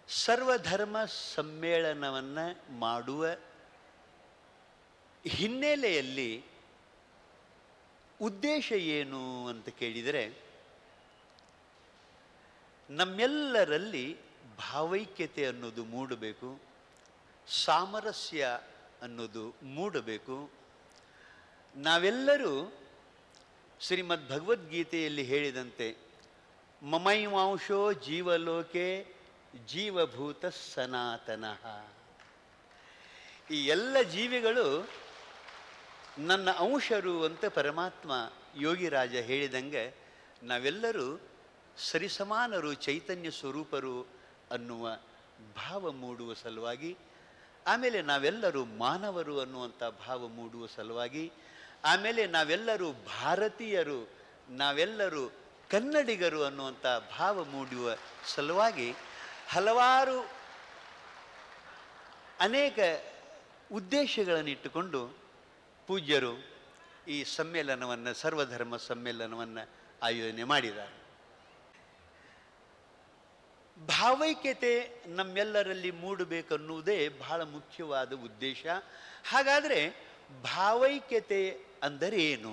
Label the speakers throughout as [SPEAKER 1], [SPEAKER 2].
[SPEAKER 1] ಸರ್ವಧರ್ಮ ಸಮ್ಮೇಳನವನ್ನು ಮಾಡುವ ಹಿನ್ನೆಲೆಯಲ್ಲಿ ಉದ್ದೇಶ ಏನು ಅಂತ ಕೇಳಿದರೆ ನಮ್ಮೆಲ್ಲರಲ್ಲಿ ಭಾವೈಕ್ಯತೆ ಅನ್ನೋದು ಮೂಡಬೇಕು ಸಾಮರಸ್ಯ ಅನ್ನೋದು ಮೂಡಬೇಕು ನಾವೆಲ್ಲರೂ ಶ್ರೀಮದ್ ಭಗವದ್ಗೀತೆಯಲ್ಲಿ ಹೇಳಿದಂತೆ ಮಮೈವಾಂಶೋ ಜೀವಲೋಕೆ ಜೀವಭೂತ ಸನಾತನಃ ಈ ಎಲ್ಲ ಜೀವಿಗಳು ನನ್ನ ಅಂಶರು ಅಂತ ಪರಮಾತ್ಮ ಯೋಗಿರಾಜ ಹೇಳಿದಂಗೆ ನಾವೆಲ್ಲರೂ ಸರಿಸಮಾನರು ಚೈತನ್ಯ ಸ್ವರೂಪರು ಅನ್ನುವ ಭಾವ ಮೂಡುವ ಸಲುವಾಗಿ ಆಮೇಲೆ ನಾವೆಲ್ಲರೂ ಮಾನವರು ಅನ್ನುವಂಥ ಭಾವ ಮೂಡುವ ಸಲುವಾಗಿ ಆಮೇಲೆ ನಾವೆಲ್ಲರೂ ಭಾರತೀಯರು ನಾವೆಲ್ಲರೂ ಕನ್ನಡಿಗರು ಅನ್ನುವಂಥ ಭಾವ ಮೂಡುವ ಸಲುವಾಗಿ ಹಲವಾರು ಅನೇಕ ಉದ್ದೇಶಗಳನ್ನಿಟ್ಟುಕೊಂಡು ಪೂಜ್ಯರು ಈ ಸಮ್ಮೇಳನವನ್ನು ಸರ್ವಧರ್ಮ ಸಮ್ಮೇಳನವನ್ನು ಆಯೋಜನೆ ಮಾಡಿದ್ದಾರೆ ಭಾವೈಕ್ಯತೆ ನಮ್ಮೆಲ್ಲರಲ್ಲಿ ಮೂಡಬೇಕನ್ನುವುದೇ ಬಹಳ ಮುಖ್ಯವಾದ ಉದ್ದೇಶ ಹಾಗಾದರೆ ಭಾವೈಕ್ಯತೆ ಅಂದರೇನು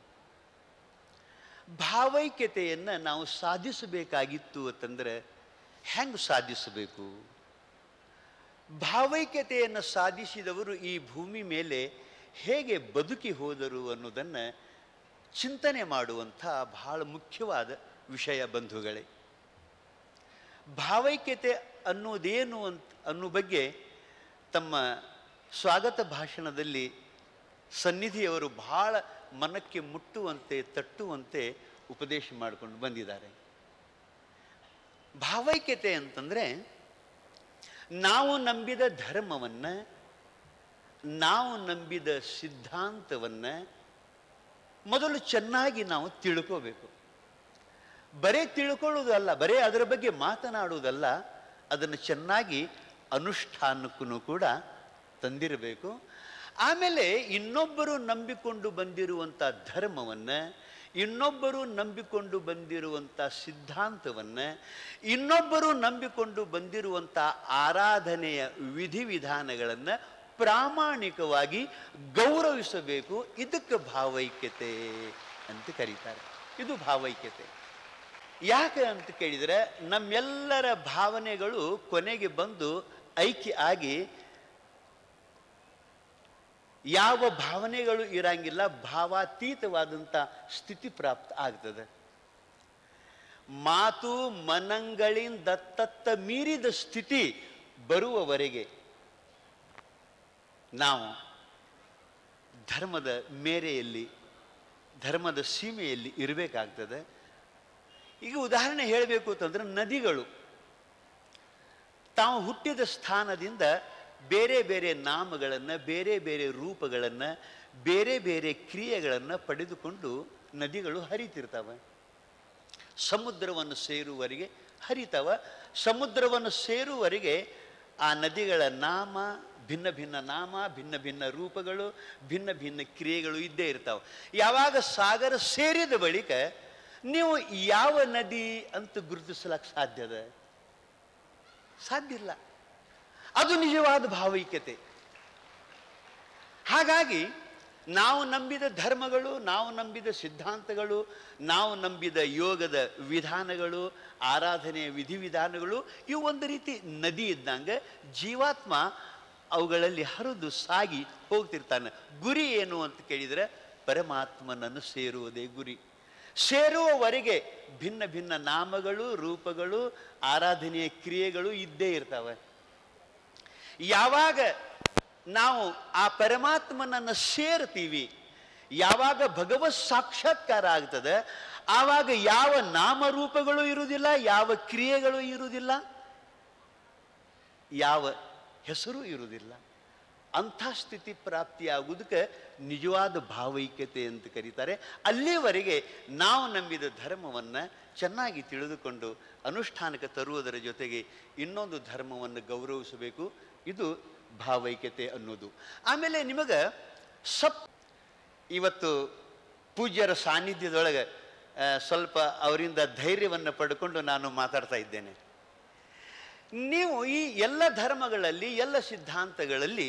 [SPEAKER 1] ಭಾವೈಕ್ಯತೆಯನ್ನು ನಾವು ಸಾಧಿಸಬೇಕಾಗಿತ್ತು ಅಂತಂದರೆ ಹೆಂಗೆ ಸಾಧಿಸಬೇಕು ಭಾವೈಕ್ಯತೆಯನ್ನು ಸಾಧಿಸಿದವರು ಈ ಭೂಮಿ ಮೇಲೆ ಹೇಗೆ ಬದುಕಿ ಹೋದರು ಅನ್ನೋದನ್ನು ಚಿಂತನೆ ಮಾಡುವಂಥ ಬಹಳ ಮುಖ್ಯವಾದ ವಿಷಯ ಬಂಧುಗಳೇ ಭಾವೈಕ್ಯತೆ ಅನ್ನೋದೇನು ಅಂತ ಅನ್ನೋ ಬಗ್ಗೆ ತಮ್ಮ ಸ್ವಾಗತ ಭಾಷಣದಲ್ಲಿ ಸನ್ನಿಧಿಯವರು ಬಹಳ ಮನಕ್ಕೆ ಮುಟ್ಟುವಂತೆ ತಟ್ಟುವಂತೆ ಉಪದೇಶ ಮಾಡಿಕೊಂಡು ಬಂದಿದ್ದಾರೆ ಭಾವೈಕ್ಯತೆ ಅಂತಂದರೆ ನಾವು ನಂಬಿದ ಧರ್ಮವನ್ನು ನಾವು ನಂಬಿದ ಸಿದ್ಧಾಂತವನ್ನು ಮೊದಲು ಚೆನ್ನಾಗಿ ನಾವು ತಿಳ್ಕೋಬೇಕು ಬರೇ ತಿಳ್ಕೊಳ್ಳೋದಲ್ಲ ಬರೇ ಅದರ ಬಗ್ಗೆ ಮಾತನಾಡುವುದಲ್ಲ ಅದನ್ನು ಚೆನ್ನಾಗಿ ಅನುಷ್ಠಾನಕ್ಕೂ ಕೂಡ ತಂದಿರಬೇಕು ಆಮೇಲೆ ಇನ್ನೊಬ್ಬರು ನಂಬಿಕೊಂಡು ಬಂದಿರುವಂಥ ಧರ್ಮವನ್ನು ಇನ್ನೊಬ್ಬರು ನಂಬಿಕೊಂಡು ಬಂದಿರುವಂಥ ಸಿದ್ಧಾಂತವನ್ನು ಇನ್ನೊಬ್ಬರು ನಂಬಿಕೊಂಡು ಬಂದಿರುವಂಥ ಆರಾಧನೆಯ ವಿಧಿವಿಧಾನಗಳನ್ನು ಪ್ರಾಮಾಣಿಕವಾಗಿ ಗೌರವಿಸಬೇಕು ಇದಕ್ಕೆ ಭಾವೈಕ್ಯತೆ ಅಂತ ಕರೀತಾರೆ ಇದು ಭಾವೈಕ್ಯತೆ ಯಾಕೆ ಅಂತ ಕೇಳಿದರೆ ನಮ್ಮೆಲ್ಲರ ಭಾವನೆಗಳು ಕೊನೆಗೆ ಬಂದು ಐಕ್ಯ ಆಗಿ ಯಾವ ಭಾವನೆಗಳು ಇರಂಗಿಲ್ಲ ಭಾವಾತೀತವಾದಂಥ ಸ್ಥಿತಿ ಪ್ರಾಪ್ತ ಆಗ್ತದೆ ಮಾತು ಮನಂಗಳಿಂದ ದತ್ತತ್ತ ಮೀರಿದ ಸ್ಥಿತಿ ಬರುವವರೆಗೆ ನಾವು ಧರ್ಮದ ಮೇರೆಯಲ್ಲಿ ಧರ್ಮದ ಸೀಮೆಯಲ್ಲಿ ಇರಬೇಕಾಗ್ತದೆ ಈಗ ಉದಾಹರಣೆ ಹೇಳಬೇಕು ಅಂತಂದ್ರೆ ನದಿಗಳು ತಾವು ಹುಟ್ಟಿದ ಸ್ಥಾನದಿಂದ ಬೇರೆ ಬೇರೆ ನಾಮಗಳನ್ನು ಬೇರೆ ಬೇರೆ ರೂಪಗಳನ್ನು ಬೇರೆ ಬೇರೆ ಕ್ರಿಯೆಗಳನ್ನು ಪಡೆದುಕೊಂಡು ನದಿಗಳು ಹರಿತಿರ್ತವೆ ಸಮುದ್ರವನ್ನು ಸೇರುವವರೆಗೆ ಹರಿತವ ಸಮುದ್ರವನ್ನು ಸೇರುವವರೆಗೆ ಆ ನದಿಗಳ ನಾಮ ಭಿನ್ನ ಭಿನ್ನ ನಾಮ ಭಿನ್ನ ಭಿನ್ನ ರೂಪಗಳು ಭಿನ್ನ ಭಿನ್ನ ಕ್ರಿಯೆಗಳು ಇದ್ದೇ ಇರ್ತಾವೆ ಯಾವಾಗ ಸಾಗರ ಸೇರಿದ ಬಳಿಕ ನೀವು ಯಾವ ನದಿ ಅಂತ ಗುರುತಿಸ್ಲಕ್ಕೆ ಸಾಧ್ಯದ ಸಾಧ್ಯ ಇಲ್ಲ ಅದು ನಿಜವಾದ ಭಾವೈಕ್ಯತೆ ಹಾಗಾಗಿ ನಾವು ನಂಬಿದ ಧರ್ಮಗಳು ನಾವು ನಂಬಿದ ಸಿದ್ಧಾಂತಗಳು ನಾವು ನಂಬಿದ ಯೋಗದ ವಿಧಾನಗಳು ಆರಾಧನೆಯ ವಿಧಿವಿಧಾನಗಳು ಇವು ಒಂದು ರೀತಿ ನದಿ ಇದ್ದಂಗೆ ಜೀವಾತ್ಮ ಅವುಗಳಲ್ಲಿ ಹರಿದು ಸಾಗಿ ಹೋಗ್ತಿರ್ತಾನೆ ಗುರಿ ಏನು ಅಂತ ಕೇಳಿದರೆ ಪರಮಾತ್ಮನನ್ನು ಸೇರುವುದೇ ಗುರಿ ಸೇರುವವರೆಗೆ ಭಿನ್ನ ಭಿನ್ನ ನಾಮಗಳು ರೂಪಗಳು ಆರಾಧನೆಯ ಕ್ರಿಯೆಗಳು ಇದ್ದೇ ಇರ್ತವೆ ಯಾವಾಗ ನಾವು ಆ ಪರಮಾತ್ಮನನ್ನು ಸೇರ್ತೀವಿ ಯಾವಾಗ ಭಗವತ್ ಸಾಕ್ಷಾತ್ಕಾರ ಆಗ್ತದೆ ಆವಾಗ ಯಾವ ನಾಮರೂಪಗಳು ಇರುವುದಿಲ್ಲ ಯಾವ ಕ್ರಿಯೆಗಳು ಇರುವುದಿಲ್ಲ ಯಾವ ಹೆಸರು ಇರುವುದಿಲ್ಲ ಅಂಥ ಸ್ಥಿತಿ ಪ್ರಾಪ್ತಿಯಾಗುವುದಕ್ಕೆ ನಿಜವಾದ ಭಾವೈಕ್ಯತೆ ಅಂತ ಕರೀತಾರೆ ಅಲ್ಲಿವರೆಗೆ ನಾವು ನಂಬಿದ ಧರ್ಮವನ್ನು ಚೆನ್ನಾಗಿ ತಿಳಿದುಕೊಂಡು ಅನುಷ್ಠಾನಕ್ಕೆ ತರುವುದರ ಜೊತೆಗೆ ಇನ್ನೊಂದು ಧರ್ಮವನ್ನು ಗೌರವಿಸಬೇಕು ಇದು ಭಾವೈಕ್ಯತೆ ಅನ್ನೋದು ಆಮೇಲೆ ನಿಮಗೆ ಸಪ್ ಇವತ್ತು ಪೂಜ್ಯರ ಸಾನ್ನಿಧ್ಯದೊಳಗೆ ಆ, ಸ್ವಲ್ಪ ಅವರಿಂದ ಧೈರ್ಯವನ್ನು ಪಡ್ಕೊಂಡು ನಾನು ಮಾತಾಡ್ತಾ ಇದ್ದೇನೆ ನೀವು ಈ ಎಲ್ಲ ಧರ್ಮಗಳಲ್ಲಿ ಎಲ್ಲ ಸಿದ್ಧಾಂತಗಳಲ್ಲಿ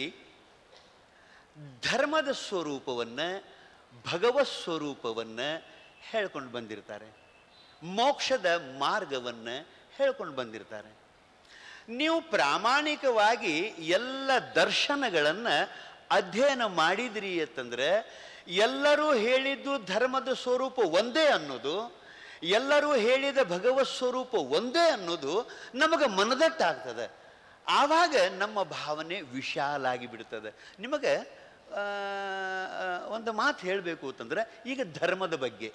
[SPEAKER 1] ಧರ್ಮದ ಸ್ವರೂಪವನ್ನು ಭಗವತ್ ಸ್ವರೂಪವನ್ನು ಹೇಳ್ಕೊಂಡು ಬಂದಿರ್ತಾರೆ ಮೋಕ್ಷದ ಮಾರ್ಗವನ್ನು ಹೇಳ್ಕೊಂಡು ಬಂದಿರ್ತಾರೆ ನೀವು ಪ್ರಾಮಾಣಿಕವಾಗಿ ಎಲ್ಲ ದರ್ಶನಗಳನ್ನು ಅಧ್ಯಯನ ಮಾಡಿದ್ರಿ ಅಂತಂದ್ರೆ ಎಲ್ಲರೂ ಹೇಳಿದ್ದು ಧರ್ಮದ ಸ್ವರೂಪ ಒಂದೇ ಅನ್ನೋದು ಎಲ್ಲರೂ ಹೇಳಿದ ಭಗವತ್ ಸ್ವರೂಪ ಒಂದೇ ಅನ್ನೋದು ನಮಗೆ ಮನದಟ್ಟಾಗ್ತದೆ ಆವಾಗ ನಮ್ಮ ಭಾವನೆ ವಿಶಾಲಾಗಿ ಬಿಡ್ತದೆ ನಿಮಗೆ ಆ, ಒಂದು ಮಾತು ಹೇಳಬೇಕು ಅಂತಂದ್ರೆ ಈಗ ಧರ್ಮದ ಬಗ್ಗೆ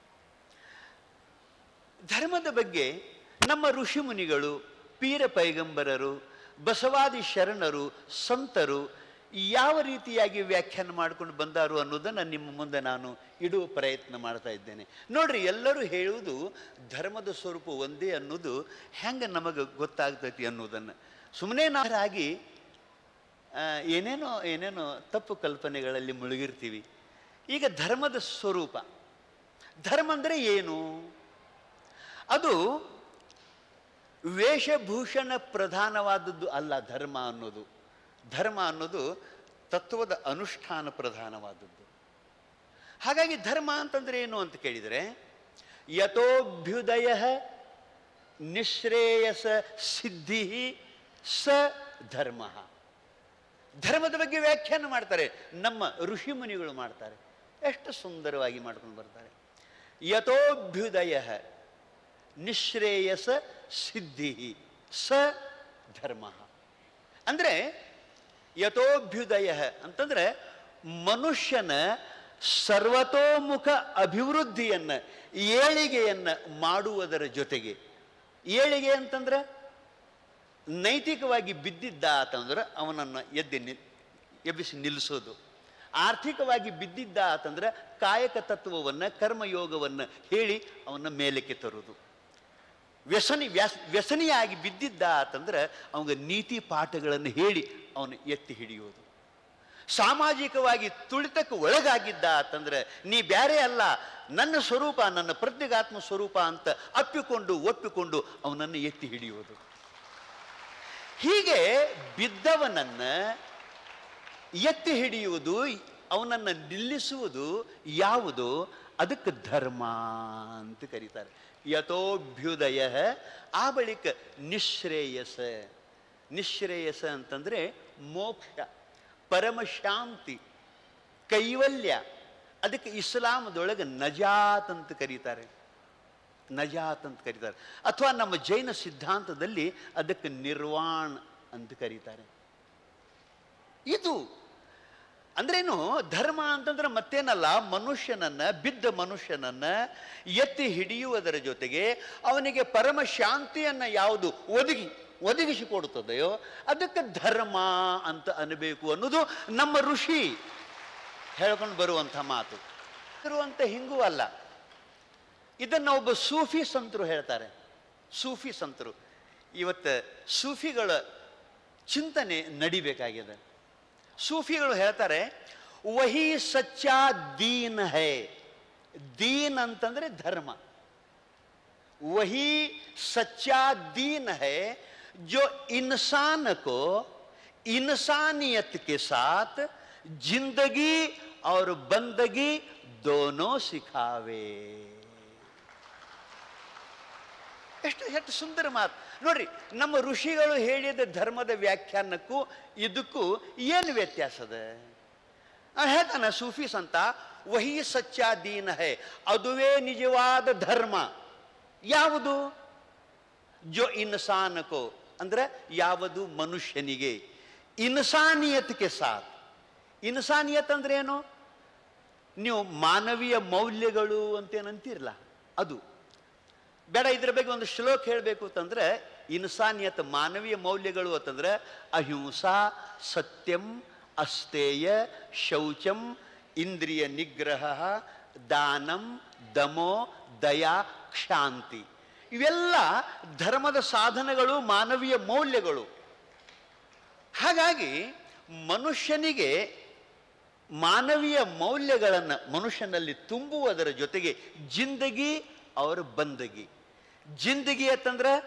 [SPEAKER 1] ಧರ್ಮದ ಬಗ್ಗೆ ನಮ್ಮ ಋಷಿಮುನಿಗಳು ಪೀರ ಪೈಗಂಬರರು ಬಸವಾದಿ ಶರಣರು ಸಂತರು ಯಾವ ರೀತಿಯಾಗಿ ವ್ಯಾಖ್ಯಾನ ಮಾಡ್ಕೊಂಡು ಬಂದಾರು ಅನ್ನೋದನ್ನು ನಿಮ್ಮ ಮುಂದೆ ನಾನು ಇಡುವ ಪ್ರಯತ್ನ ಮಾಡ್ತಾ ಇದ್ದೇನೆ ನೋಡ್ರಿ ಎಲ್ಲರೂ ಹೇಳುವುದು ಧರ್ಮದ ಸ್ವರೂಪ ಒಂದೇ ಅನ್ನೋದು ಹೆಂಗೆ ನಮಗೆ ಗೊತ್ತಾಗ್ತೈತಿ ಅನ್ನೋದನ್ನು ಸುಮ್ಮನೆ ನಾರಾಗಿ ಆ, ಏನೇನೋ ಏನೇನೋ ತಪ್ಪು ಕಲ್ಪನೆಗಳಲ್ಲಿ ಮುಳುಗಿರ್ತೀವಿ ಈಗ ಧರ್ಮದ ಸ್ವರೂಪ ಧರ್ಮ ಅಂದರೆ ಏನು ಅದು ವೇಷಭೂಷಣ ಪ್ರಧಾನವಾದದ್ದು ಅಲ್ಲ ಧರ್ಮ ಅನ್ನೋದು ಧರ್ಮ ಅನ್ನೋದು ತತ್ವದ ಅನುಷ್ಠಾನ ಪ್ರಧಾನವಾದದ್ದು ಹಾಗಾಗಿ ಧರ್ಮ ಅಂತಂದ್ರೆ ಏನು ಅಂತ ಕೇಳಿದರೆ ಯಥೋಭ್ಯುದಯ ನಿಶ್ರೇಯಸ ಸಿದ್ಧಿ ಸ ಧರ್ಮ ಧರ್ಮದ ಬಗ್ಗೆ ವ್ಯಾಖ್ಯಾನ ಮಾಡ್ತಾರೆ ನಮ್ಮ ಋಷಿಮುನಿಗಳು ಮಾಡ್ತಾರೆ ಎಷ್ಟು ಸುಂದರವಾಗಿ ಮಾಡ್ಕೊಂಡು ಬರ್ತಾರೆ ಯಥೋಭ್ಯುದಯ ನಿಶ್ರೇಯಸ ಸಿದ್ಧಿ ಸ ಧರ್ಮ ಅಂದರೆ ಯಥೋಭ್ಯುದಯ ಅಂತಂದ್ರೆ ಮನುಷ್ಯನ ಸರ್ವತೋಮುಖ ಅಭಿವೃದ್ಧಿಯನ್ನು ಏಳಿಗೆಯನ್ನು ಮಾಡುವುದರ ಜೊತೆಗೆ ಏಳಿಗೆ ಅಂತಂದ್ರೆ ನೈತಿಕವಾಗಿ ಬಿದ್ದಿದ್ದ ಅಂತಂದ್ರೆ ಅವನನ್ನು ಎದ್ದಿ ನಿ ಎಬ್ಬಿಸಿ ನಿಲ್ಲಿಸೋದು ಆರ್ಥಿಕವಾಗಿ ಬಿದ್ದಿದ್ದ ಅಂತಂದ್ರೆ ಕಾಯಕ ತತ್ವವನ್ನು ಕರ್ಮಯೋಗವನ್ನು ಹೇಳಿ ಅವನ ಮೇಲಕ್ಕೆ ತರೋದು ವ್ಯಸನಿ ವ್ಯಸ್ ವ್ಯಸನಿಯಾಗಿ ಬಿದ್ದಿದ್ದ ಅಂತಂದ್ರೆ ಅವನಿಗೆ ನೀತಿ ಪಾಠಗಳನ್ನು ಹೇಳಿ ಅವನು ಎತ್ತಿ ಹಿಡಿಯೋದು ಸಾಮಾಜಿಕವಾಗಿ ತುಳಿತಕ್ಕೆ ಒಳಗಾಗಿದ್ದ ಅಂತಂದ್ರೆ ನೀ ಬ್ಯಾರೆ ಅಲ್ಲ ನನ್ನ ಸ್ವರೂಪ ನನ್ನ ಪ್ರತ್ಯೇಗಾತ್ಮ ಸ್ವರೂಪ ಅಂತ ಅಪ್ಪಿಕೊಂಡು ಒಪ್ಪಿಕೊಂಡು ಅವನನ್ನು ಎತ್ತಿ ಹಿಡಿಯೋದು ಹೀಗೆ ಬಿದ್ದವನನ್ನ ಎತ್ತಿ ಹಿಡಿಯುವುದು ಅವನನ್ನು ನಿಲ್ಲಿಸುವುದು ಯಾವುದು ಅದಕ್ಕೆ ಧರ್ಮ ಅಂತ ಕರೀತಾರೆ ಯಥೋಭ್ಯುದಯ ಆ ಬಳಿಕ ನಿಶ್ರೇಯಸ ನಿಶ್ರೇಯಸ ಅಂತಂದ್ರೆ ಮೋಕ್ಷ ಪರಮಶಾಂತಿ ಕೈವಲ್ಯ ಅದಕ್ಕೆ ಇಸ್ಲಾಮದೊಳಗೆ ನಜಾತ್ ಅಂತ ಕರೀತಾರೆ ನಜಾತ್ ಅಂತ ಕರೀತಾರೆ ಅಥವಾ ನಮ್ಮ ಜೈನ ಸಿದ್ಧಾಂತದಲ್ಲಿ ಅದಕ್ಕೆ ನಿರ್ವಾಣ ಅಂತ ಕರೀತಾರೆ ಇದು ಅಂದ್ರೇನು ಧರ್ಮ ಅಂತಂದ್ರೆ ಮತ್ತೇನಲ್ಲ ಮನುಷ್ಯನನ್ನ ಬಿದ್ದ ಮನುಷ್ಯನನ್ನ ಎತ್ತಿ ಹಿಡಿಯುವುದರ ಜೊತೆಗೆ ಅವನಿಗೆ ಪರಮ ಶಾಂತಿಯನ್ನ ಯಾವುದು ಒದಗಿ ಒದಗಿಸಿಕೊಡುತ್ತದೆಯೋ ಅದಕ್ಕೆ ಧರ್ಮ ಅಂತ ಅನ್ನಬೇಕು ಅನ್ನೋದು ನಮ್ಮ ಋಷಿ ಹೇಳ್ಕೊಂಡು ಬರುವಂಥ ಮಾತು ಇರುವಂಥ ಹಿಂಗೂ ಅಲ್ಲ ಇದನ್ನು ಒಬ್ಬ ಸೂಫಿ ಸಂತರು ಹೇಳ್ತಾರೆ ಸೂಫಿ ಸಂತರು ಇವತ್ತು ಸೂಫಿಗಳ ಚಿಂತನೆ ನಡಿಬೇಕಾಗಿದೆ ಸೂಫಿಗಳು ಹೇಳ್ತಾರೆ ವಹಿ ಸಚ್ಚಾ ದೀನ್ ಹೈ ದೀನ್ ಅಂತಂದ್ರೆ ಧರ್ಮ वही सच्चा दीन है जो इंसान को इंसानियत के साथ जिंदगी और बंदगी दोनों सिखावे ಎಷ್ಟು ಎಷ್ಟು ಸುಂದರ ಮಾತು ನೋಡ್ರಿ ನಮ್ಮ ಋಷಿಗಳು ಹೇಳಿದ ಧರ್ಮದ ವ್ಯಾಖ್ಯಾನಕ್ಕೂ ಇದಕ್ಕೂ ಏನು ವ್ಯತ್ಯಾಸದ ಆ ಹೇಳ್ತಾನೆ ಸೂಫಿ ಸಂತ ವಹಿ ಸಚ್ಚಾ ದೀನ ಹೇ ಅದುವೇ ನಿಜವಾದ ಧರ್ಮ ಯಾವುದು ಜೋ ಇನ್ಸಾನಕೋ ಅಂದ್ರೆ ಯಾವುದು ಮನುಷ್ಯನಿಗೆ ಇನ್ಸಾನಿಯತ್ಗೆ ಸಾಥ್ ಇನ್ಸಾನಿಯತ್ ಅಂದ್ರೆ ಏನು ನೀವು ಮಾನವೀಯ ಮೌಲ್ಯಗಳು ಅಂತೇನಂತಿರಲ್ಲ ಅದು ಬೇಡ ಇದ್ರ ಬಗ್ಗೆ ಒಂದು ಶ್ಲೋಕ ಹೇಳಬೇಕು ಅಂತಂದ್ರೆ ಇನ್ಸಾನಿಯತ್ ಮಾನವೀಯ ಮೌಲ್ಯಗಳು ಅಂತಂದ್ರೆ ಅಹಿಂಸಾ ಸತ್ಯಂ ಅಸ್ತೇಯ ಶೌಚಂ ಇಂದ್ರಿಯ ನಿಗ್ರಹ ದಾನಂ ದಮೋ ದಯಾ ಕ್ಷಾಂತಿ ಇವೆಲ್ಲ ಧರ್ಮದ ಸಾಧನಗಳು ಮಾನವೀಯ ಮೌಲ್ಯಗಳು ಹಾಗಾಗಿ ಮನುಷ್ಯನಿಗೆ ಮಾನವೀಯ ಮೌಲ್ಯಗಳನ್ನು ಮನುಷ್ಯನಲ್ಲಿ ತುಂಬುವುದರ ಜೊತೆಗೆ ಜಿಂದಗಿ ಅವರ ಬಂದಗಿ ಜಿಂದಗಿ ಅಂತಂದ್ರೆ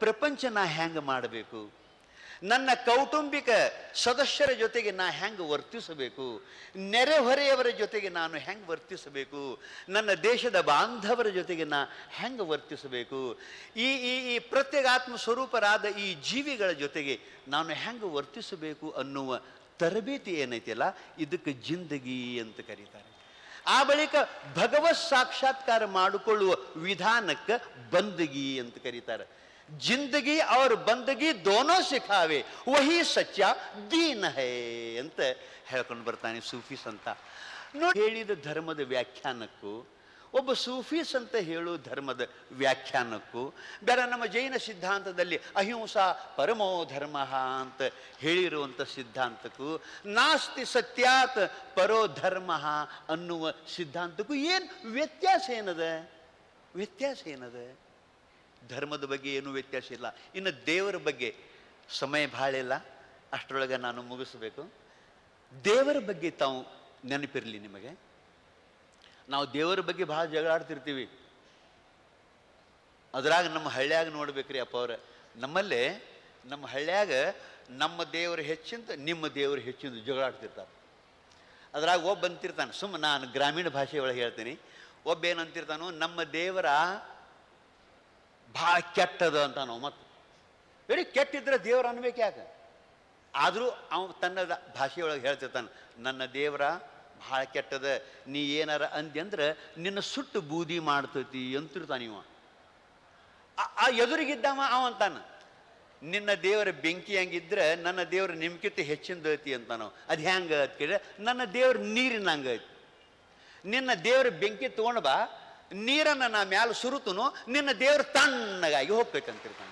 [SPEAKER 1] ಪ್ರಪಂಚ ನಾ ಹೆಂಗೆ ಮಾಡಬೇಕು ನನ್ನ ಕೌಟುಂಬಿಕ ಸದಸ್ಯರ ಜೊತೆಗೆ ನಾ ಹೆಂಗೆ ವರ್ತಿಸಬೇಕು ನೆರೆಹೊರೆಯವರ ಜೊತೆಗೆ ನಾನು ಹೆಂಗೆ ವರ್ತಿಸಬೇಕು ನನ್ನ ದೇಶದ ಬಾಂಧವರ ಜೊತೆಗೆ ನಾ ಹೆಂಗೆ ವರ್ತಿಸಬೇಕು ಈ ಈ ಈ ಪ್ರತ್ಯೇಗಾತ್ಮ ಸ್ವರೂಪರಾದ ಈ ಜೀವಿಗಳ ಜೊತೆಗೆ ನಾನು ಹೆಂಗೆ ವರ್ತಿಸಬೇಕು ಅನ್ನುವ ತರಬೇತಿ ಏನೈತಿಲ್ಲ ಇದಕ್ಕೆ ಜಿಂದಗಿ ಅಂತ ಕರೀತಾರೆ ಆ ಬಳಿಕ ಭಗವತ್ ಸಾಕ್ಷಾತ್ಕಾರ ಮಾಡಿಕೊಳ್ಳುವ ವಿಧಾನಕ್ಕೆ ಬಂದಗಿ ಅಂತ ಕರೀತಾರೆ ಜಿಂದಗಿ ಅವ್ರ ಬಂದಗಿ ದೋನೋ ಸಿಖಾವೆ ವಹಿ ಸತ್ಯ ದೀನ್ ಹೇ ಅಂತ ಹೇಳ್ಕೊಂಡು ಬರ್ತಾನೆ ಸೂಫೀಸ್ ಅಂತ ನೋಡಿ ಹೇಳಿದ ಧರ್ಮದ ವ್ಯಾಖ್ಯಾನಕ್ಕೂ ಒಬ್ಬ ಸೂಫೀಸ್ ಅಂತ ಹೇಳೋ ಧರ್ಮದ ವ್ಯಾಖ್ಯಾನಕ್ಕೂ ಬೇರೆ ನಮ್ಮ ಜೈನ ಸಿದ್ಧಾಂತದಲ್ಲಿ ಅಹಿಂಸಾ ಪರಮೋ ಧರ್ಮ ಅಂತ ಹೇಳಿರುವಂಥ ಸಿದ್ಧಾಂತಕ್ಕೂ ನಾಸ್ತಿ ಸತ್ಯಾತ್ ಪರೋ ಧರ್ಮ ಅನ್ನುವ ಸಿದ್ಧಾಂತಕ್ಕೂ ಏನು ವ್ಯತ್ಯಾಸ ಏನದ ವ್ಯತ್ಯಾಸ ಏನದ ಧರ್ಮದ ಬಗ್ಗೆ ಏನೂ ವ್ಯತ್ಯಾಸ ಇಲ್ಲ ಇನ್ನು ದೇವರ ಬಗ್ಗೆ ಸಮಯ ಭಾಳ ಇಲ್ಲ ಅಷ್ಟರೊಳಗೆ ನಾನು ಮುಗಿಸ್ಬೇಕು ದೇವರ ಬಗ್ಗೆ ತಾವು ನೆನಪಿರಲಿ ನಿಮಗೆ ನಾವು ದೇವರ ಬಗ್ಗೆ ಭಾಳ ಜಗಳಾಡ್ತಿರ್ತೀವಿ ಅದ್ರಾಗ ನಮ್ಮ ಹಳ್ಳ್ಯಾಗ ನೋಡ್ಬೇಕ್ರಿ ಅಪ್ಪ ಅವ್ರ ನಮ್ಮಲ್ಲೇ ನಮ್ಮ ಹಳ್ಳ್ಯಾಗ ನಮ್ಮ ದೇವರು ಹೆಚ್ಚಿಂದ ನಿಮ್ಮ ದೇವರು ಹೆಚ್ಚಿಂದ ಜಗಳಾಡ್ತಿರ್ತಾರೆ ಅದ್ರಾಗ ಒಬ್ಬ ಅಂತಿರ್ತಾನೆ ಸುಮ್ಮ ನಾನು ಗ್ರಾಮೀಣ ಭಾಷೆ ಒಳಗೆ ಹೇಳ್ತೀನಿ ಒಬ್ಬ ಏನಂತಿರ್ತಾನೋ ನಮ್ಮ ದೇವರ ಭಾಳ ಕೆಟ್ಟದ ಅಂತ ನಾವು ಮತ್ತೆ ಬರೀ ಕೆಟ್ಟಿದ್ರೆ ದೇವ್ರ ಅನ್ಬೇಕು ಯಾಕೆ ಆದರೂ ಅವ ತನ್ನ ಭಾಷೆಯೊಳಗೆ ಹೇಳ್ತಿರ್ತಾನೆ ನನ್ನ ದೇವರ ಭಾಳ ಕೆಟ್ಟದ ನೀ ಏನಾರ ಅಂದಿ ಅಂದ್ರೆ ನಿನ್ನ ಸುಟ್ಟು ಬೂದಿ ಮಾಡ್ತೈತಿ ಅಂತಿರ್ತಾನೆ ಇವ ಆ- ಆ ಎದುರಿಗಿದ್ದವ ಅವ ಅಂತಾನ ನಿನ್ನ ದೇವರ ಬೆಂಕಿ ಹಂಗಿದ್ರೆ ನನ್ನ ದೇವ್ರ ನಿಮ್ಕಿಂತ ಹೆಚ್ಚಿಂದ ಐತಿ ಅಂತಾನೋ ಅದು ಹೆಂಗ ಅಂತ ಕೇಳಿದ್ರೆ ನನ್ನ ದೇವ್ರ ನೀರಿನ ಹಂಗ ಐತಿ ನಿನ್ನ ದೇವ್ರ ಬೆಂಕಿ ತಗೊಂಡು ಬಾ ನೀರನ್ನು ನಾ ಮ್ಯಾಲ ಸುರುತುನು ನಿನ್ನ ದೇವ್ರ ತಣ್ಣಗಾಗಿ ಹೋಗ್ತೈತೆ ಅಂತಿರ್ತಾನೆ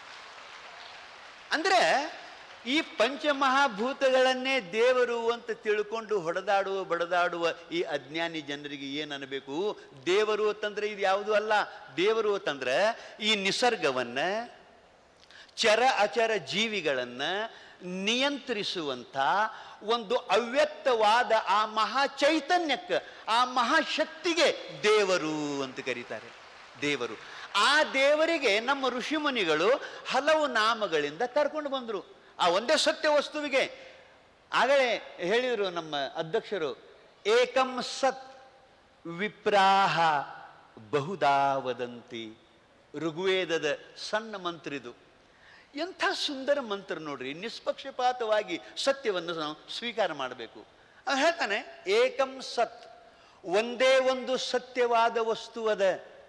[SPEAKER 1] ಅಂದ್ರೆ ಈ ಪಂಚಮಹಾಭೂತಗಳನ್ನೇ ದೇವರು ಅಂತ ತಿಳ್ಕೊಂಡು ಹೊಡೆದಾಡುವ ಬಡದಾಡುವ ಈ ಅಜ್ಞಾನಿ ಜನರಿಗೆ ಏನು ಅನ್ನಬೇಕು ದೇವರು ಅಂತಂದ್ರೆ ಇದು ಯಾವುದೂ ಅಲ್ಲ ದೇವರು ಅಂತಂದ್ರೆ ಈ ನಿಸರ್ಗವನ್ನ ಚರ ಅಚರ ಜೀವಿಗಳನ್ನ ನಿಯಂತ್ರಿಸುವಂಥ ಒಂದು ಅವ್ಯಕ್ತವಾದ ಆ ಮಹಾ ಚೈತನ್ಯಕ್ಕೆ ಆ ಮಹಾಶಕ್ತಿಗೆ ದೇವರು ಅಂತ ಕರೀತಾರೆ ದೇವರು ಆ ದೇವರಿಗೆ ನಮ್ಮ ಋಷಿಮುನಿಗಳು ಹಲವು ನಾಮಗಳಿಂದ ಕರ್ಕೊಂಡು ಬಂದರು ಆ ಒಂದೇ ಸತ್ಯ ವಸ್ತುವಿಗೆ ಆಗಲೇ ಹೇಳಿದರು ನಮ್ಮ ಅಧ್ಯಕ್ಷರು ಏಕಂ ಸತ್ ವಿಪ್ರಾಹ ಬಹುದಾ ವದಂತಿ ಋಗ್ವೇದದ ಸಣ್ಣ ಮಂತ್ರಿದು ಎಂಥ ಸುಂದರ ಮಂತ್ರ ನೋಡ್ರಿ ನಿಷ್ಪಕ್ಷಪಾತವಾಗಿ ಸತ್ಯವನ್ನು ನಾವು ಸ್ವೀಕಾರ ಮಾಡಬೇಕು ಅವ ಹೇಳ್ತಾನೆ ಏಕಂ ಸತ್ ಒಂದೇ ಒಂದು ಸತ್ಯವಾದ ವಸ್ತು ಅದ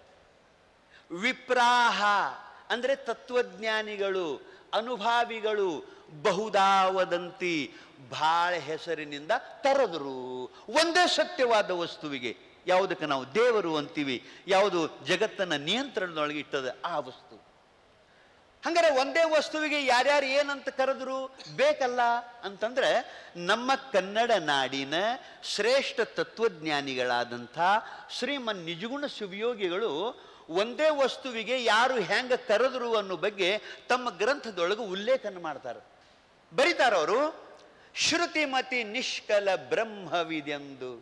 [SPEAKER 1] ವಿಪ್ರಾಹ ಅಂದ್ರೆ ತತ್ವಜ್ಞಾನಿಗಳು ಅನುಭಾವಿಗಳು ಬಹುದಾ ವದಂತಿ ಭಾಳ ಹೆಸರಿನಿಂದ ತರದರು ಒಂದೇ ಸತ್ಯವಾದ ವಸ್ತುವಿಗೆ ಯಾವುದಕ್ಕೆ ನಾವು ದೇವರು ಅಂತೀವಿ ಯಾವುದು ಜಗತ್ತನ್ನ ನಿಯಂತ್ರಣದೊಳಗೆ ಇಟ್ಟದ ಆ ವಸ್ತು ಹಂಗಾರೆ ಒಂದೇ ವಸ್ತುವಿಗೆ ಯಾರ್ಯಾರು ಏನಂತ ಕರೆದ್ರು ಬೇಕಲ್ಲ ಅಂತಂದ್ರೆ ನಮ್ಮ ಕನ್ನಡ ನಾಡಿನ ಶ್ರೇಷ್ಠ ತತ್ವಜ್ಞಾನಿಗಳಾದಂಥ ಶ್ರೀಮನ್ ನಿಜಗುಣ ಶಿವಯೋಗಿಗಳು ಒಂದೇ ವಸ್ತುವಿಗೆ ಯಾರು ಹೆಂಗ ಕರೆದ್ರು ಅನ್ನೋ ಬಗ್ಗೆ ತಮ್ಮ ಗ್ರಂಥದೊಳಗೆ ಉಲ್ಲೇಖನ ಮಾಡ್ತಾರೆ ಬರೀತಾರವರು ಶ್ರುತಿಮತಿ ನಿಷ್ಕಲ ಬ್ರಹ್ಮವಿದೆಂದು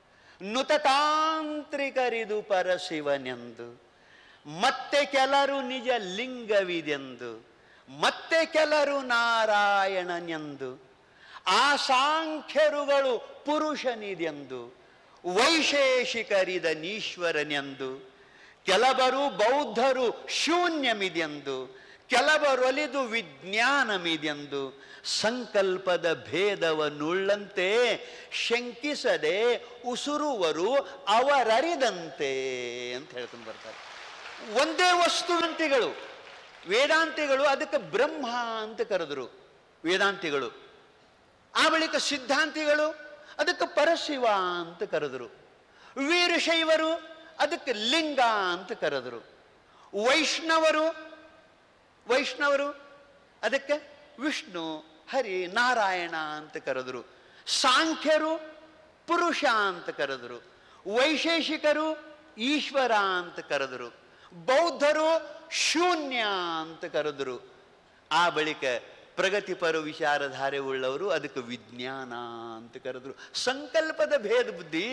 [SPEAKER 1] ನುತತಾಂತ್ರಿಕರಿದು ಪರಶಿವನೆಂದು ಮತ್ತೆ ಕೆಲರು ನಿಜ ಲಿಂಗವಿದೆಂದು ಮತ್ತೆ ಕೆಲರು ನಾರಾಯಣನೆಂದು ಆ ಸಾಂಖ್ಯರುಗಳು ಪುರುಷನಿದೆಂದು ವೈಶೇಷಿಕರಿದ ನೀಶ್ವರನೆಂದು ಕೆಲವರು ಬೌದ್ಧರು ಶೂನ್ಯಮಿದೆಂದು ಕೆಲವರೊಲಿದು ವಿಜ್ಞಾನಮಿದೆಂದು ಸಂಕಲ್ಪದ ಭೇದವನ್ನುಳ್ಳಂತೆ ಶಂಕಿಸದೆ ಉಸುರುವರು ಅವರರಿದಂತೆ ಅಂತ ಹೇಳ್ಕೊಂಡು ಬರ್ತಾರೆ ಒಂದೇ ವಸ್ತುವಂತಿಗಳು ವೇದಾಂತಿಗಳು ಅದಕ್ಕೆ ಬ್ರಹ್ಮ ಅಂತ ಕರೆದರು ವೇದಾಂತಿಗಳು ಆ ಬಳಿಕ ಸಿದ್ಧಾಂತಿಗಳು ಅದಕ್ಕೆ ಪರಶಿವ ಅಂತ ಕರೆದರು ವೀರಶೈವರು ಅದಕ್ಕೆ ಲಿಂಗ ಅಂತ ಕರೆದರು ವೈಷ್ಣವರು ವೈಷ್ಣವರು ಅದಕ್ಕೆ ವಿಷ್ಣು ಹರಿ ನಾರಾಯಣ ಅಂತ ಕರೆದರು ಸಾಂಖ್ಯರು ಪುರುಷ ಅಂತ ಕರೆದರು ವೈಶೇಷಿಕರು ಈಶ್ವರ ಅಂತ ಕರೆದರು ಬೌದ್ಧರು ಶೂನ್ಯ ಅಂತ ಕರೆದರು ಆ ಬಳಿಕ ಪ್ರಗತಿಪರ ವಿಚಾರಧಾರೆ ಉಳ್ಳವರು ಅದಕ್ಕೆ ವಿಜ್ಞಾನ ಅಂತ ಕರೆದರು ಸಂಕಲ್ಪದ ಭೇದ ಬುದ್ಧಿ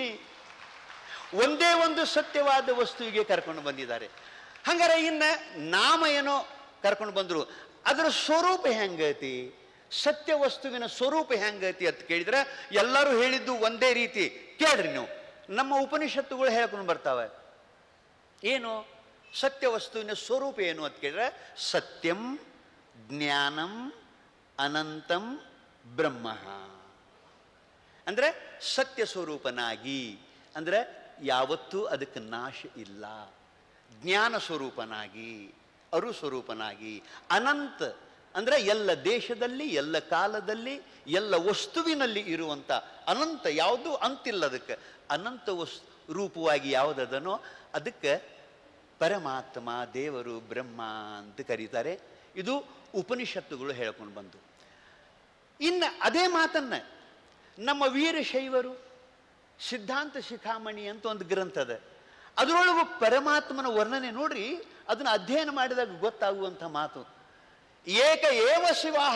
[SPEAKER 1] ಒಂದೇ ಒಂದು ಸತ್ಯವಾದ ವಸ್ತುವಿಗೆ ಕರ್ಕೊಂಡು ಬಂದಿದ್ದಾರೆ ಹಂಗಾರೆ ಇನ್ನ ನಾಮ ಏನೋ ಕರ್ಕೊಂಡು ಬಂದರು ಅದರ ಸ್ವರೂಪ ಹೆಂಗೈತಿ ಸತ್ಯ ವಸ್ತುವಿನ ಸ್ವರೂಪ ಹೆಂಗೈತಿ ಅಂತ ಕೇಳಿದ್ರೆ ಎಲ್ಲರೂ ಹೇಳಿದ್ದು ಒಂದೇ ರೀತಿ ಕೇಳ್ರಿ ನೀವು ನಮ್ಮ ಉಪನಿಷತ್ತುಗಳು ಹೇಳ್ಕೊಂಡು ಬರ್ತಾವೆ ಏನು ಸತ್ಯ ವಸ್ತುವಿನ ಸ್ವರೂಪ ಏನು ಅಂತ ಕೇಳಿದ್ರೆ ಸತ್ಯಂ ಜ್ಞಾನಂ ಅನಂತಂ ಬ್ರಹ್ಮ ಅಂದರೆ ಸತ್ಯ ಸ್ವರೂಪನಾಗಿ ಅಂದರೆ ಯಾವತ್ತೂ ಅದಕ್ಕೆ ನಾಶ ಇಲ್ಲ ಜ್ಞಾನ ಸ್ವರೂಪನಾಗಿ ಅರು ಸ್ವರೂಪನಾಗಿ ಅನಂತ ಅಂದರೆ ಎಲ್ಲ ದೇಶದಲ್ಲಿ ಎಲ್ಲ ಕಾಲದಲ್ಲಿ ಎಲ್ಲ ವಸ್ತುವಿನಲ್ಲಿ ಇರುವಂಥ ಅನಂತ ಯಾವುದೂ ಅಂತಿಲ್ಲ ಅದಕ್ಕೆ ಅನಂತ ವಸ್ ರೂಪವಾಗಿ ಯಾವುದದನೋ ಅದಕ್ಕೆ ಪರಮಾತ್ಮ ದೇವರು ಬ್ರಹ್ಮ ಅಂತ ಕರೀತಾರೆ ಇದು ಉಪನಿಷತ್ತುಗಳು ಹೇಳ್ಕೊಂಡು ಬಂದು ಇನ್ನು ಅದೇ ಮಾತನ್ನ ನಮ್ಮ ವೀರಶೈವರು ಸಿದ್ಧಾಂತ ಶಿಖಾಮಣಿ ಅಂತ ಒಂದು ಗ್ರಂಥ ಅದ ಅದರೊಳಗೂ ಪರಮಾತ್ಮನ ವರ್ಣನೆ ನೋಡ್ರಿ ಅದನ್ನು ಅಧ್ಯಯನ ಮಾಡಿದಾಗ ಗೊತ್ತಾಗುವಂಥ ಮಾತು ಏಕ ಏವ ಶಿವಾಹ